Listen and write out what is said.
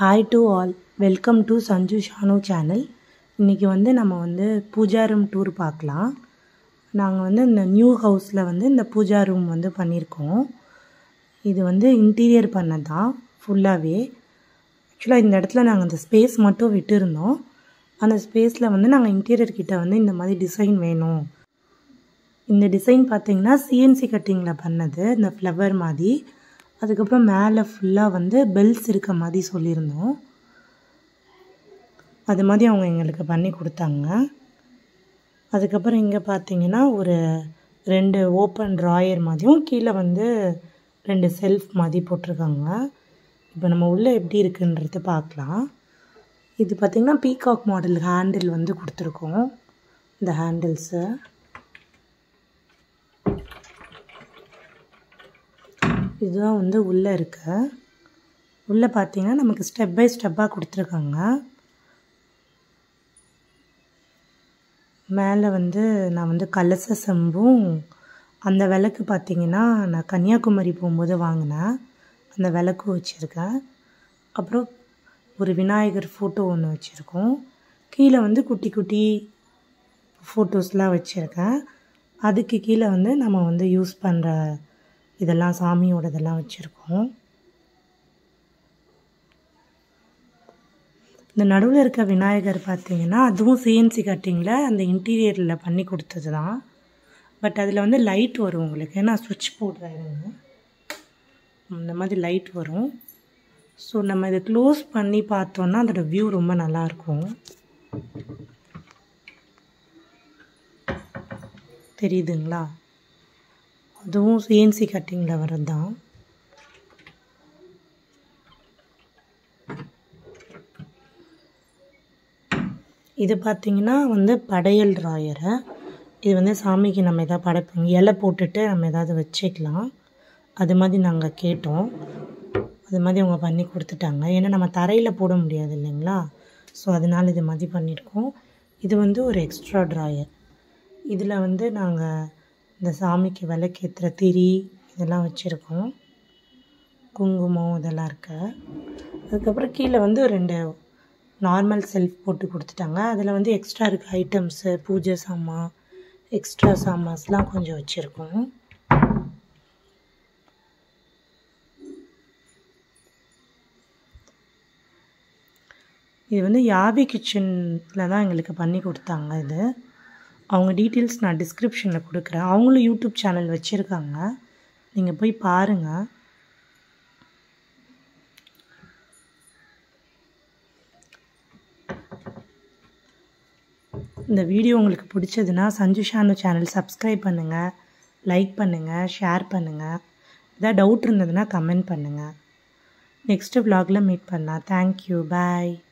hi to all welcome to Sanju Shanu channel இன்றைக்கி வந்து நம்ம வந்து பூஜா ரூம் டூர் பார்க்கலாம் நாங்கள் வந்து இந்த நியூ ஹவுஸில் வந்து இந்த பூஜா ரூம் வந்து பண்ணியிருக்கோம் இது வந்து இன்டீரியர் பண்ணது தான் ஃபுல்லாகவே ஆக்சுவலாக இந்த இடத்துல நாங்கள் அந்த ஸ்பேஸ் மட்டும் விட்டுருந்தோம் அந்த ஸ்பேஸில் வந்து நாங்கள் இன்டீரியர் கிட்ட வந்து இந்த மாதிரி டிசைன் வேணும் இந்த டிசைன் பார்த்தீங்கன்னா சிஎன்சி கட்டிங்கில் பண்ணது இந்த ஃப்ளவர் மாதிரி அதுக்கப்புறம் மேலே ஃபுல்லாக வந்து பெல்ஸ் இருக்க மாதிரி சொல்லியிருந்தோம் அது மாதிரி அவங்க எங்களுக்கு பண்ணி கொடுத்தாங்க அதுக்கப்புறம் இங்கே பார்த்தீங்கன்னா ஒரு ரெண்டு ஓப்பன் ட்ராயர் மாதிரியும் கீழே வந்து ரெண்டு செல்ஃப் மாதிரி போட்டிருக்காங்க இப்போ நம்ம உள்ளே எப்படி இருக்குன்றது பார்க்கலாம் இது பார்த்திங்கன்னா பீகாக் மாடல் ஹேண்டில் வந்து கொடுத்துருக்கோம் இந்த ஹேண்டில்ஸு இதுதான் வந்து உள்ளே இருக்க உள்ளே பார்த்தீங்கன்னா நமக்கு ஸ்டெப் பை ஸ்டெப்பாக கொடுத்துருக்காங்க மேலே வந்து நான் வந்து கலச செம்பும் அந்த விளக்கு பார்த்தீங்கன்னா நான் கன்னியாகுமரி போகும்போது வாங்கினேன் அந்த விளக்கு வச்சுருக்கேன் அப்புறம் ஒரு விநாயகர் ஃபோட்டோ ஒன்று வச்சுருக்கோம் கீழே வந்து குட்டி குட்டி ஃபோட்டோஸ்லாம் வச்சுருக்கேன் அதுக்கு கீழே வந்து நம்ம வந்து யூஸ் பண்ணுற இதெல்லாம் சாமியோட இதெல்லாம் வச்சுருக்கோம் இந்த நடுவில் இருக்க விநாயகர் பார்த்தீங்கன்னா அதுவும் சிஎன்சி கட்டிங்கில் அந்த இன்டீரியரில் பண்ணி கொடுத்தது தான் பட் அதில் வந்து லைட் வரும் உங்களுக்கு நான் சுவிட்ச் போடுறேன் இந்த மாதிரி லைட் வரும் ஸோ நம்ம இதை க்ளோஸ் பண்ணி பார்த்தோன்னா அதோடய வியூ ரொம்ப நல்லாயிருக்கும் தெரியுதுங்களா அதுவும் சிஎன்சி கட்டிங்கில் வர்றது தான் இது பார்த்திங்கன்னா வந்து படையல் ராயரை இது வந்து சாமிக்கு நம்ம எதாவது படைப்போம் இலை போட்டுட்டு நம்ம எதாவது வச்சுக்கலாம் அது மாதிரி நாங்கள் கேட்டோம் அது மாதிரி அவங்க பண்ணி கொடுத்துட்டாங்க ஏன்னா நம்ம தரையில் போட முடியாது இல்லைங்களா ஸோ அதனால் இது மாதிரி பண்ணியிருக்கோம் இது வந்து ஒரு எக்ஸ்ட்ரா ட்ராயர் இதில் வந்து நாங்கள் இந்த சாமிக்கு விளக்கேற்றுற திரி இதெல்லாம் வச்சுருக்கோம் குங்குமம் இதெல்லாம் இருக்கு அதுக்கப்புறம் கீழே வந்து ரெண்டு நார்மல் செல்ஃப் போட்டு கொடுத்துட்டாங்க அதில் வந்து எக்ஸ்ட்ரா இருக்க ஐட்டம்ஸு பூஜை சாமான் எக்ஸ்ட்ரா சாமான்ஸ்லாம் கொஞ்சம் வச்சுருக்கோம் இது வந்து யாவி கிச்சனில் தான் எங்களுக்கு பண்ணி கொடுத்தாங்க இது அவங்க டீட்டெயில்ஸ் நான் டிஸ்கிரிப்ஷனில் கொடுக்குறேன் அவங்களும் யூடியூப் சேனல் வச்சுருக்காங்க நீங்கள் போய் பாருங்கள் இந்த வீடியோ உங்களுக்கு பிடிச்சதுன்னா சஞ்சு ஷானு சேனல் சப்ஸ்கிரைப் பண்ணுங்கள் லைக் பண்ணுங்கள் ஷேர் பண்ணுங்கள் எதாவது டவுட் இருந்ததுன்னா கமெண்ட் பண்ணுங்கள் நெக்ஸ்ட்டு வ்ளாகில் மீட் பண்ணலாம் தேங்க்யூ பாய்